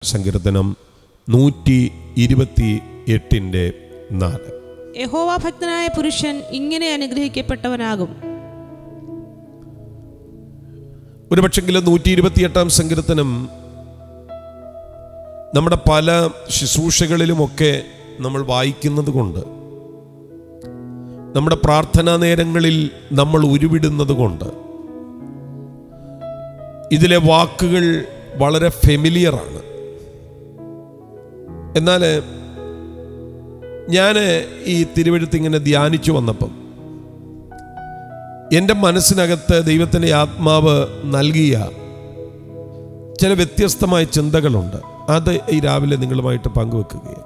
സങ്കീർത്തനം നൂറ്റി ഇരുപത്തി എട്ടിൻ്റെ നാല് യഹോവാഭക്തനായ പുരുഷൻ ഇങ്ങനെ അനുഗ്രഹിക്കപ്പെട്ടവനാകും ഒരു പക്ഷെങ്കിലും നൂറ്റി ഇരുപത്തിയെട്ടാം സങ്കീർത്തനം നമ്മുടെ പല ശുശ്രൂഷകളിലുമൊക്കെ നമ്മൾ വായിക്കുന്നത് കൊണ്ട് നമ്മുടെ പ്രാർത്ഥനാ നേരങ്ങളിൽ നമ്മൾ ഉരുവിടുന്നത് കൊണ്ട് ഇതിലെ വാക്കുകൾ വളരെ ഫെമിലിയറാണ് എന്നാൽ ഞാൻ ഈ തിരുവഴുത്ത് ഇങ്ങനെ ധ്യാനിച്ചു വന്നപ്പം എൻ്റെ മനസ്സിനകത്ത് ദൈവത്തിൻ്റെ ആത്മാവ് നൽകിയ ചില വ്യത്യസ്തമായ ചിന്തകളുണ്ട് അത് ഈ രാവിലെ നിങ്ങളുമായിട്ട് പങ്കുവെക്കുകയാണ്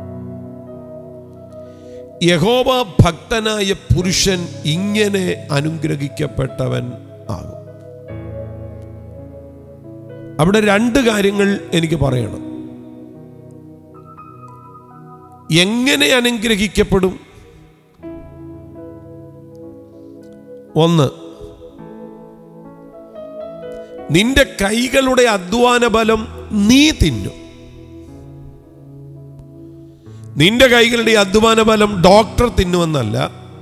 യഹോവ ഭക്തനായ പുരുഷൻ ഇങ്ങനെ അനുഗ്രഹിക്കപ്പെട്ടവൻ ആകും അവിടെ രണ്ട് കാര്യങ്ങൾ എനിക്ക് പറയണം എങ്ങനെ അനുഗ്രഹിക്കപ്പെടും ഒന്ന് നിന്റെ കൈകളുടെ അധ്വാന ബലം നീ തിന്നും നിന്റെ കൈകളുടെ അധ്വാന ബലം ഡോക്ടർ തിന്നുമെന്നല്ല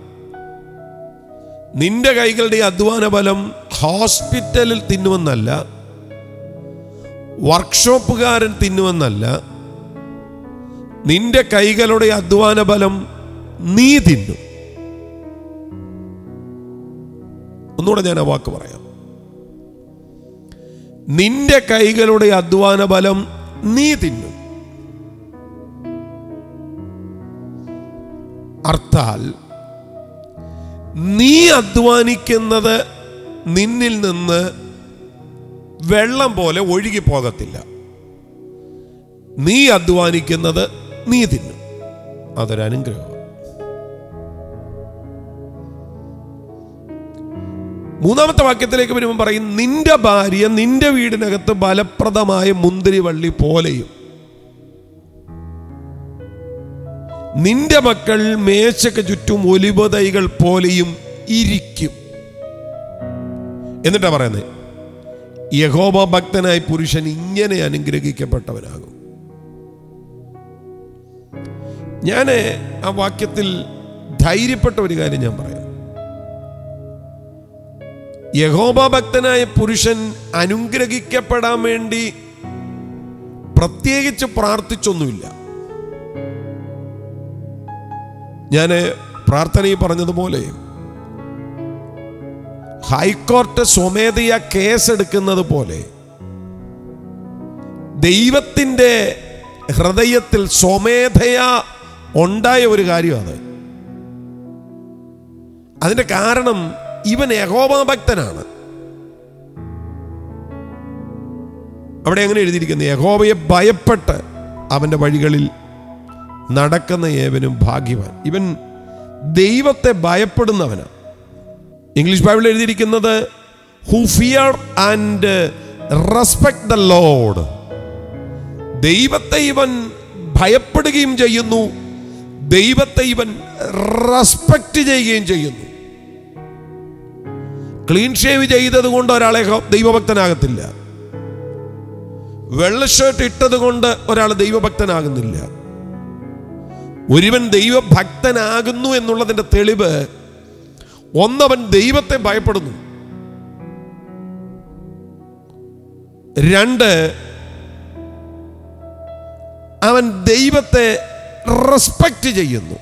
നിന്റെ കൈകളുടെ അധ്വാന ബലം ഹോസ്പിറ്റലിൽ തിന്നുമെന്നല്ല വർക്ക്ഷോപ്പുകാരൻ തിന്നുമെന്നല്ല നിന്റെ കൈകളുടെ അധ്വാന ബലം നീ തിന്നും ഒന്നുകൂടെ ഞാൻ ആ വാക്ക് പറയാം നിന്റെ കൈകളുടെ അധ്വാന ബലം നീ തിന്നും അർത്ഥാൽ നീ അധ്വാനിക്കുന്നത് നിന്നിൽ നിന്ന് വെള്ളം പോലെ ഒഴുകി പോകത്തില്ല നീ അധ്വാനിക്കുന്നത് നീ തിന്നും അതൊരു അനുഗ്രഹം മൂന്നാമത്തെ വാക്യത്തിലേക്ക് വരുമ്പോൾ പറയും നിന്റെ ഭാര്യ നിന്റെ വീടിനകത്ത് ഫലപ്രദമായ മുന്തിരിവള്ളി പോലെയും നിന്റെ മക്കൾ മേശയ്ക്ക് ചുറ്റും ഒലിവതൈകൾ പോലെയും ഇരിക്കും എന്നിട്ടാ പറയുന്നത് യഹോബ ഭക്തനായ പുരുഷൻ ഇങ്ങനെ അനുഗ്രഹിക്കപ്പെട്ടവനാകും ഞാൻ ആ വാക്യത്തിൽ ധൈര്യപ്പെട്ട ഒരു കാര്യം ഞാൻ പറയാം യഹോബ ഭക്തനായ പുരുഷൻ അനുഗ്രഹിക്കപ്പെടാൻ വേണ്ടി പ്രത്യേകിച്ച് പ്രാർത്ഥിച്ചൊന്നുമില്ല ഞാൻ പ്രാർത്ഥനയിൽ പറഞ്ഞതുപോലെ ഹൈക്കോർട്ട് സ്വമേധയ കേസെടുക്കുന്നത് പോലെ ദൈവത്തിൻ്റെ ഹൃദയത്തിൽ സ്വമേധയാ ഉണ്ടായ ഒരു കാര്യമാണ് അതിൻ്റെ കാരണം ഇവൻ യഹോബഭക്തനാണ് അവിടെ എങ്ങനെ എഴുതിയിരിക്കുന്നത് യഹോബയെ ഭയപ്പെട്ട് അവൻ്റെ വഴികളിൽ നടക്കുന്ന ഏവനും ഭാഗ്യവാൻ ഇവൻ ദൈവത്തെ ഭയപ്പെടുന്നവനാണ് ഇംഗ്ലീഷ് ബൈബിളിൽ എഴുതിയിരിക്കുന്നത് who fear and respect the Lord ദൈവത്തെ ഇവൻ ഭയപ്പെടുകയും ചെയ്യുന്നു ദൈവത്തെ ഇവൻ റെസ്പെക്ട് ചെയ്യുകയും ചെയ്യുന്നു ക്ലീൻ ഷേവ് ചെയ്തത് കൊണ്ട് ഒരാളെ ദൈവഭക്തനാകത്തില്ല വെള്ള ഷർട്ട് ഇട്ടത് കൊണ്ട് ഒരാൾ ദൈവഭക്തനാകുന്നില്ല ഒരുവൻ ദൈവഭക്തനാകുന്നു എന്നുള്ളതിന്റെ തെളിവ് ഒന്നവൻ ദൈവത്തെ ഭയപ്പെടുന്നു രണ്ട് അവൻ ദൈവത്തെ റെസ്പെക്റ്റ് ചെയ്യുന്നു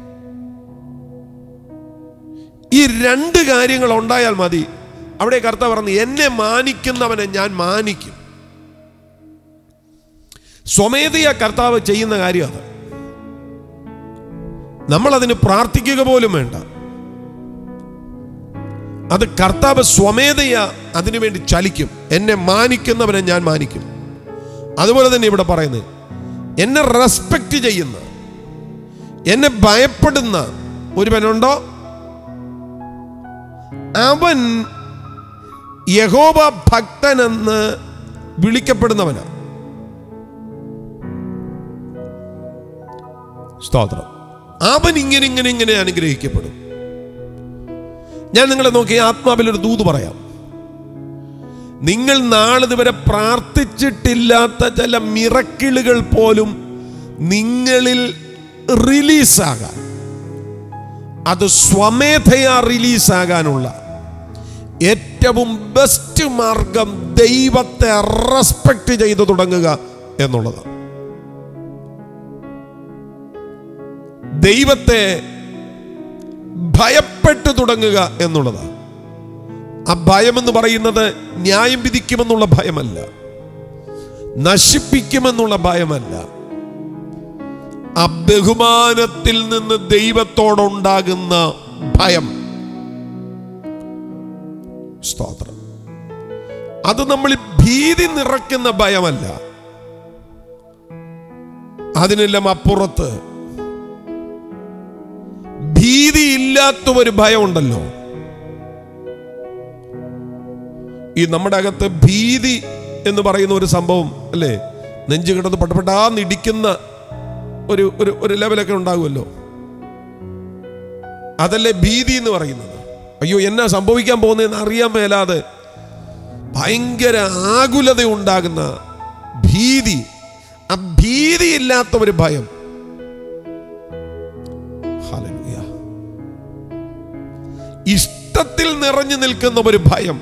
ഈ രണ്ട് കാര്യങ്ങൾ ഉണ്ടായാൽ മതി അവിടെ കർത്താവ് പറഞ്ഞു എന്നെ മാനിക്കുന്നവനെ ഞാൻ മാനിക്കും സ്വമേധയ കർത്താവ് ചെയ്യുന്ന കാര്യം അത് നമ്മളതിന് പ്രാർത്ഥിക്കുക പോലും വേണ്ട അത് കർത്താവ് സ്വമേധയ അതിനുവേണ്ടി ചലിക്കും എന്നെ മാനിക്കുന്നവനെ ഞാൻ മാനിക്കും അതുപോലെ തന്നെ ഇവിടെ പറയുന്നത് എന്നെ റെസ്പെക്റ്റ് ചെയ്യുന്ന എന്നെ ഭയപ്പെടുന്ന ഒരുവനുണ്ടോ അവൻ യഹോബ ഭക്തനെന്ന് വിളിക്കപ്പെടുന്നവനാണ് സ്തോത്രം അവൻ ഇങ്ങനെ ഇങ്ങനെ ഇങ്ങനെ അനുഗ്രഹിക്കപ്പെടും ഞാൻ നിങ്ങളെ നോക്കി ആത്മാവിൽ ഒരു ദൂത് പറയാം നിങ്ങൾ നാളിതുവരെ പ്രാർത്ഥിച്ചിട്ടില്ലാത്ത ചില മിറക്കിളുകൾ പോലും നിങ്ങളിൽ റിലീസാകാൻ അത് സ്വമേധയാ റിലീസാകാനുള്ള ഏറ്റവും ബെസ്റ്റ് മാർഗം ദൈവത്തെ റെസ്പെക്ട് ചെയ്തു തുടങ്ങുക എന്നുള്ളതാണ് ദൈവത്തെ ഭയപ്പെട്ടു തുടങ്ങുക എന്നുള്ളതാണ് ആ ഭയം എന്ന് പറയുന്നത് ന്യായം വിധിക്കുമെന്നുള്ള ഭയമല്ല നശിപ്പിക്കുമെന്നുള്ള ഭയമല്ല ആ ബഹുമാനത്തിൽ നിന്ന് ദൈവത്തോടുണ്ടാകുന്ന ഭയം സ്തോത്രം അത് നമ്മൾ ഭീതി നിറയ്ക്കുന്ന ഭയമല്ല അതിനെല്ലാം അപ്പുറത്ത് ഭീതിയില്ലാത്ത ഒരു ഭയമുണ്ടല്ലോ ഈ നമ്മുടെ അകത്ത് ഭീതി എന്ന് പറയുന്ന ഒരു സംഭവം അല്ലേ നെഞ്ചു കിടന്ന് പട്ടപ്പെട്ടാന്ന് ഇടിക്കുന്ന ഒരു ഒരു ഒരു ലെവലൊക്കെ ഉണ്ടാകുമല്ലോ അതല്ലേ ഭീതി എന്ന് പറയുന്നത് അയ്യോ എന്നാ സംഭവിക്കാൻ പോകുന്നതെന്ന് അറിയാൻ മേലാതെ ഭയങ്കര ആകുലത ഉണ്ടാകുന്ന ഭീതി ആ ഭീതിയില്ലാത്ത ഒരു ഭയം ഹല്ലേലൂയ. ഇഷ്ടത്തിൽ നിറഞ്ഞു നിൽക്കുന്ന ഒരു ഭയം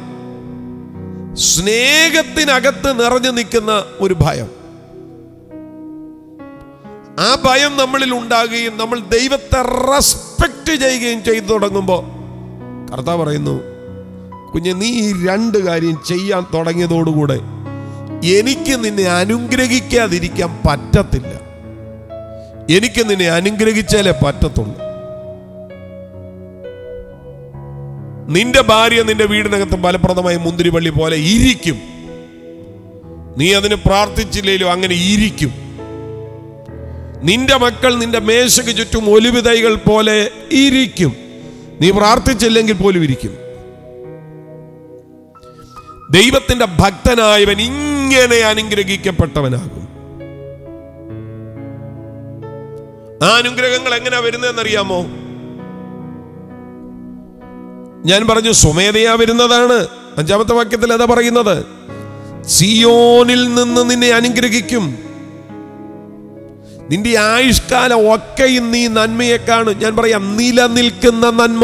സ്നേഹത്തിനകത്ത് നിറഞ്ഞു നിൽക്കുന്ന ഒരു ഭയം ആ ഭയം നമ്മളിൽ ഉണ്ടാകുകയും നമ്മൾ ദൈവത്തെ റെസ്പെക്ട് ചെയ്യുകയും ചെയ്തു തുടങ്ങുമ്പോൾ കർത്താവ് പറയുന്നു കുഞ്ഞെ നീ ഈ രണ്ട് കാര്യം ചെയ്യാൻ തുടങ്ങിയതോടുകൂടെ എനിക്ക് നിന്നെ അനുഗ്രഹിക്കാതിരിക്കാൻ പറ്റത്തില്ല എനിക്ക് നിന്നെ അനുഗ്രഹിച്ചാലേ പറ്റത്തുള്ളൂ നിന്റെ ഭാര്യ നിന്റെ വീടിനകത്ത് ഫലപ്രദമായ മുന്തിരിവള്ളി പോലെ ഇരിക്കും നീ അതിന് പ്രാർത്ഥിച്ചില്ലേലും അങ്ങനെ ഇരിക്കും നിന്റെ മക്കൾ നിന്റെ മേശയ്ക്ക് ചുറ്റും ഒലിവ് തൈകൾ പോലെ ഇരിക്കും നീ പ്രാർത്ഥിച്ചില്ലെങ്കിൽ പോലും ഇരിക്കും ദൈവത്തിന്റെ ഭക്തനായവൻ ഇങ്ങനെ അനുഗ്രഹിക്കപ്പെട്ടവനാകും ആ അനുഗ്രഹങ്ങൾ എങ്ങനെയാ വരുന്നതെന്നറിയാമോ ഞാൻ പറഞ്ഞു സ്വമേധയാ വരുന്നതാണ് അഞ്ചാമത്തെ വാക്യത്തിൽ അതാ പറയുന്നത് സിയോനിൽ നിന്ന് നിന്നെ അനുഗ്രഹിക്കും നിന്റെ ആയുഷ്കാലം ഒക്കെയും നീ നന്മയെ കാണും ഞാൻ പറയാം നിലനിൽക്കുന്ന നന്മ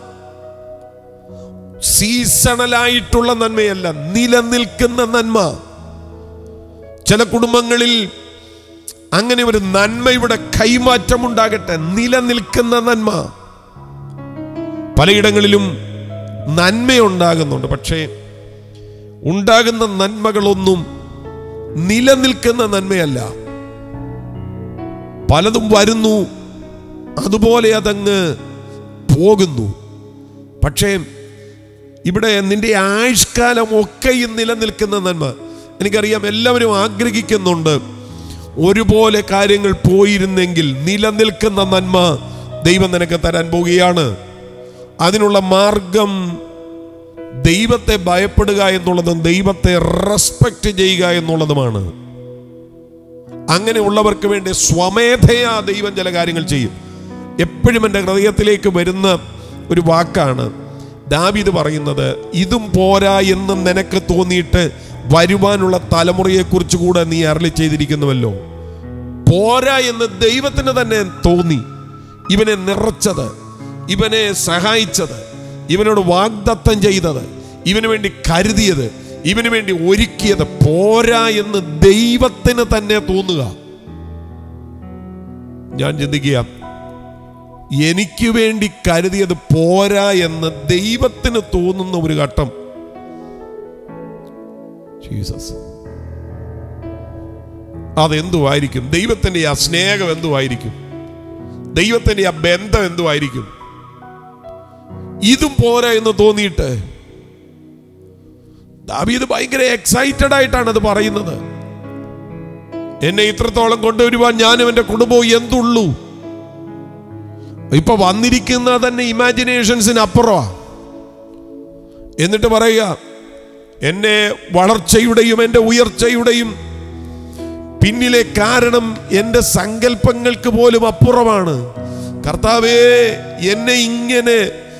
സീസണലായിട്ടുള്ള നന്മയല്ല നിലനിൽക്കുന്ന നന്മ ചില കുടുംബങ്ങളിൽ അങ്ങനെ ഒരു നന്മയുടെ കൈമാറ്റം ഉണ്ടാകട്ടെ നിലനിൽക്കുന്ന നന്മ പലയിടങ്ങളിലും നന്മയുണ്ടാകുന്നുണ്ട് പക്ഷേ ഉണ്ടാകുന്ന നന്മകളൊന്നും നിലനിൽക്കുന്ന നന്മയല്ല പലതും വരുന്നു അതുപോലെ അതങ്ങ് പോകുന്നു പക്ഷേ ഇവിടെ നിന്റെ ആയുഷ്കാലം ഒക്കെയും നിലനിൽക്കുന്ന നന്മ എനിക്കറിയാം എല്ലാവരും ആഗ്രഹിക്കുന്നുണ്ട് ഒരുപോലെ കാര്യങ്ങൾ പോയിരുന്നെങ്കിൽ നിലനിൽക്കുന്ന നന്മ ദൈവം നിനക്ക് തരാൻ പോവുകയാണ് അതിനുള്ള മാർഗം ദൈവത്തെ ഭയപ്പെടുക എന്നുള്ളതും ദൈവത്തെ റെസ്പെക്റ്റ് ചെയ്യുക എന്നുള്ളതുമാണ് അങ്ങനെയുള്ളവർക്ക് വേണ്ടി സ്വമേധയാ ദൈവം ചില കാര്യങ്ങൾ ചെയ്യും എപ്പോഴും എൻ്റെ ഹൃദയത്തിലേക്ക് വരുന്ന ഒരു വാക്കാണ് ദാവീദ് പറയുന്നത് ഇതും പോരാ എന്ന് നിനക്ക് തോന്നിയിട്ട് വരുവാനുള്ള തലമുറയെക്കുറിച്ച് കൂടെ നീ അരളി ചെയ്തിരിക്കുന്നുവല്ലോ പോരാ എന്ന് ദൈവത്തിന് തന്നെ തോന്നി ഇവനെ നിറച്ചത് ഇവനെ സഹായിച്ചത് ഇവനോട് വാഗ്ദത്തം ചെയ്തത് ഇവന് വേണ്ടി കരുതിയത് ഇവന് വേണ്ടി ഒരുക്കിയത് പോരാ എന്ന് ദൈവത്തിന് തന്നെ തോന്നുക ഞാൻ ചിന്തിക്കുക എനിക്ക് വേണ്ടി കരുതിയത് പോരാ എന്ന് ദൈവത്തിന് തോന്നുന്ന ഒരു ഘട്ടം ജീസസ് അതെന്തുമായിരിക്കും ദൈവത്തിന്റെ ആ സ്നേഹം എന്തുമായിരിക്കും ദൈവത്തിന്റെ ആ ബന്ധം എന്തുമായിരിക്കും ഇതും പോരാ എന്ന് തോന്നിയിട്ട് ദാവീദ് ഭയങ്കര എക്സൈറ്റഡ് ആയിട്ടാണ് അത് പറയുന്നത് എന്നെ ഇത്രത്തോളം കൊണ്ടുവരുവാൻ ഞാനും എൻ്റെ കുടുംബവും എന്തുള്ളൂ ഇപ്പൊ വന്നിരിക്കുന്ന തന്നെ ഇമാജിനേഷൻസിന് അപ്പുറമാ എന്നിട്ട് പറയുക എന്നെ വളർച്ചയുടെയും എൻ്റെ ഉയർച്ചയുടെയും പിന്നിലെ കാരണം എൻ്റെ സങ്കല്പങ്ങൾക്ക് പോലും അപ്പുറമാണ് കർത്താവേ എന്നെ ഇങ്ങനെ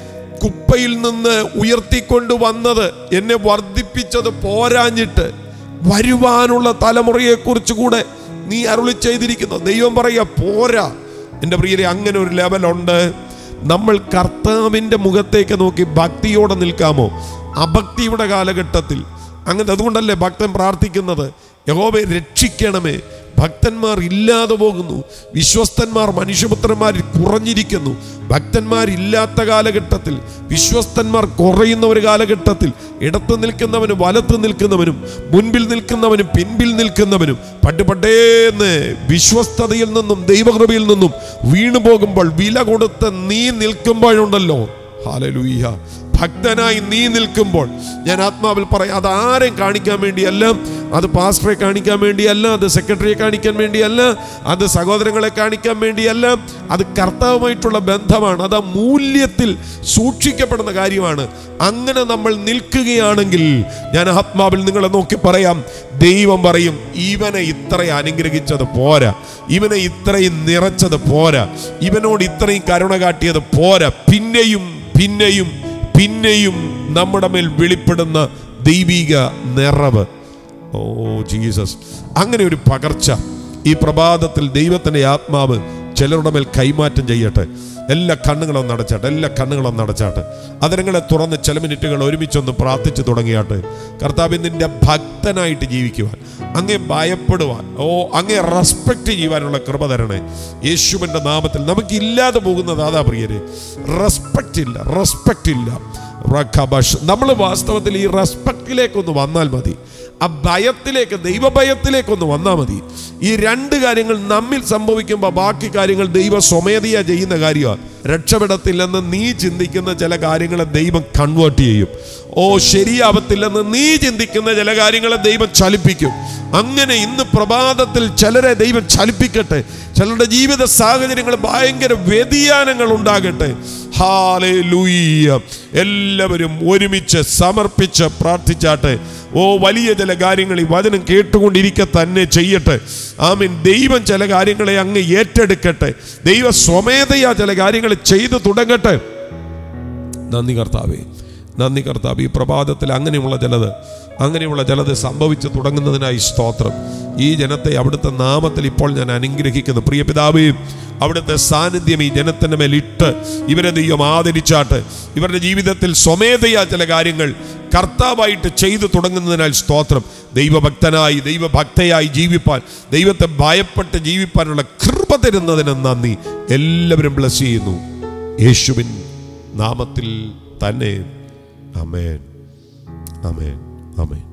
കുപ്പയിൽ നിന്ന് ഉയർത്തിക്കൊണ്ട് വന്നത് എന്നെ വർദ്ധിപ്പിച്ചത് പോരാഞ്ഞിട്ട് വരുവാനുള്ള തലമുറയെക്കുറിച്ച് കൂടെ നീ അരുളി ചെയ്തിരിക്കുന്നു ദൈവം പറയുക പോരാ എൻ്റെ പ്രിയരെ അങ്ങനെ ഒരു ലെവലുണ്ട് നമ്മൾ കർത്താവിൻ്റെ മുഖത്തേക്ക് നോക്കി ഭക്തിയോടെ നിൽക്കാമോ അഭക്തിയുടെ കാലഘട്ടത്തിൽ അങ്ങനെ അതുകൊണ്ടല്ലേ ഭക്തൻ പ്രാർത്ഥിക്കുന്നത് യഹോവെ രക്ഷിക്കണമേ ഭക്തന്മാർ ഇല്ലാതെ പോകുന്നു വിശ്വസ്തന്മാർ മനുഷ്യപുത്രന്മാരിൽ കുറഞ്ഞിരിക്കുന്നു ഭക്തന്മാരില്ലാത്ത കാലഘട്ടത്തിൽ വിശ്വസ്തന്മാർ കുറയുന്ന ഒരു കാലഘട്ടത്തിൽ ഇടത്ത് നിൽക്കുന്നവനും വലത്ത് നിൽക്കുന്നവനും മുൻപിൽ നിൽക്കുന്നവനും പിൻപിൽ നിൽക്കുന്നവനും പണ്ട് പണ്ടേന്ന് വിശ്വസ്തതയിൽ നിന്നും ദൈവകൃപയിൽ നിന്നും വീണു പോകുമ്പോൾ വില കൊടുത്ത് നീ നിൽക്കുമ്പോഴുണ്ടല്ലോ ഹാലലൂയ്യ ഭക്തനായി നീ നിൽക്കുമ്പോൾ ഞാൻ ആത്മാവിൽ പറയാം അത് ആരെയും കാണിക്കാൻ വേണ്ടിയല്ല അത് പാസ്റ്ററെ കാണിക്കാൻ വേണ്ടിയല്ല അത് സെക്രട്ടറിയെ കാണിക്കാൻ വേണ്ടിയല്ല അത് സഹോദരങ്ങളെ കാണിക്കാൻ വേണ്ടിയല്ല അത് കർത്താവുമായിട്ടുള്ള ബന്ധമാണ് അത് ആ മൂല്യത്തിൽ സൂക്ഷിക്കപ്പെടുന്ന കാര്യമാണ് അങ്ങനെ നമ്മൾ നിൽക്കുകയാണെങ്കിൽ ഞാൻ ആത്മാവിൽ നിങ്ങളെ നോക്കി പറയാം ദൈവം പറയും ഇവനെ ഇത്ര അനുഗ്രഹിച്ചത് പോരാ ഇവനെ ഇത്രയും നിറച്ചത് പോരാ ഇവനോട് ഇത്രയും കരുണ കാട്ടിയത് പോരാ പിന്നെയും പിന്നെയും പിന്നെയും നമ്മുടെ മേൽ വെളിപ്പെടുന്ന ദൈവിക നിറവ് ഓ ജീസസ് അങ്ങനെ ഒരു പകർച്ച ഈ പ്രഭാതത്തിൽ ദൈവത്തിൻ്റെ ആത്മാവ് ചിലരുടെ മേൽ കൈമാറ്റം ചെയ്യട്ടെ എല്ലാ കണ്ണുകളും നടച്ചാട്ടെ എല്ലാ കണ്ണുകളും നടച്ചാട്ടെ അതിനങ്ങളെ തുറന്ന് ചില മിനിറ്റുകൾ ഒരുമിച്ചൊന്ന് പ്രാർത്ഥിച്ചു തുടങ്ങിയാട്ടെ കർത്താവ് നിന്റെ ഭക്തനായിട്ട് ജീവിക്കുവാൻ അങ്ങേ ഭയപ്പെടുവാൻ ഓ അങ്ങേ റെസ്പെക്റ്റ് ചെയ്യുവാനുള്ള കൃപ തരണേ യേശുവിൻ്റെ നാമത്തിൽ നമുക്ക് ഇല്ലാതെ പോകുന്നത് അതാ പ്രിയരെ റെസ്പെക്റ്റ് ഇല്ല റെസ്പെക്റ്റ് ഇല്ല നമ്മൾ വാസ്തവത്തിൽ ഈ റെസ്പെക്റ്റിലേക്കൊന്ന് വന്നാൽ മതി ആ ഭയത്തിലേക്ക് ദൈവഭയത്തിലേക്കൊന്ന് വന്നാൽ മതി ഈ രണ്ട് കാര്യങ്ങൾ നമ്മിൽ സംഭവിക്കുമ്പോൾ ബാക്കി കാര്യങ്ങൾ ദൈവ സ്വമേധയാ ചെയ്യുന്ന കാര്യമാണ് രക്ഷപ്പെടത്തില്ലെന്ന് നീ ചിന്തിക്കുന്ന ചില കാര്യങ്ങളെ ദൈവം കൺവേർട്ട് ചെയ്യും ഓ ശരിയാവത്തില്ലെന്ന് നീ ചിന്തിക്കുന്ന ചില കാര്യങ്ങളെ ദൈവം ചലിപ്പിക്കും അങ്ങനെ ഇന്ന് പ്രഭാതത്തിൽ ചിലരെ ദൈവം ചലിപ്പിക്കട്ടെ ചിലരുടെ ജീവിത സാഹചര്യങ്ങൾ ഭയങ്കര വ്യതിയാനങ്ങൾ ഉണ്ടാകട്ടെ ഹാലേ ലൂയ്യ എല്ലാവരും ഒരുമിച്ച് സമർപ്പിച്ച് പ്രാർത്ഥിച്ചാട്ടെ ഓ വലിയ ചില കാര്യങ്ങൾ ഈ വചനം കേട്ടുകൊണ്ടിരിക്കെ തന്നെ ചെയ്യട്ടെ ആമീൻ ദൈവം ചില കാര്യങ്ങളെ അങ്ങ് ഏറ്റെടുക്കട്ടെ ദൈവ സ്വമേധയാ ചില കാര്യങ്ങൾ ചെയ്തു തുടങ്ങട്ടെ നന്ദി കർത്താവേ നന്ദി കർത്താവ് ഈ പ്രഭാതത്തിൽ അങ്ങനെയുള്ള ചിലത് അങ്ങനെയുള്ള ചിലത് സംഭവിച്ചു തുടങ്ങുന്നതിനായി സ്തോത്രം ഈ ജനത്തെ അവിടുത്തെ നാമത്തിൽ ഇപ്പോൾ ഞാൻ അനുഗ്രഹിക്കുന്നു പ്രിയ പിതാവേ അവിടുത്തെ സാന്നിധ്യം ഈ ജനത്തിൻ്റെ മേൽ ഇട്ട് ഇവരെ ദൈവം ആദരിച്ചാട്ട് ഇവരുടെ ജീവിതത്തിൽ സ്വമേധയാ ചില കാര്യങ്ങൾ കർത്താവായിട്ട് ചെയ്തു തുടങ്ങുന്നതിനാൽ സ്തോത്രം ദൈവഭക്തനായി ദൈവഭക്തയായി ജീവിപ്പാൻ ദൈവത്തെ ഭയപ്പെട്ട് ജീവിപ്പാനുള്ള കൃപ തരുന്നതിന് നന്ദി എല്ലാവരും ബ്ലസ് ചെയ്യുന്നു യേശുവിൻ നാമത്തിൽ തന്നെ അമേൻ അമേൻ അമേൻ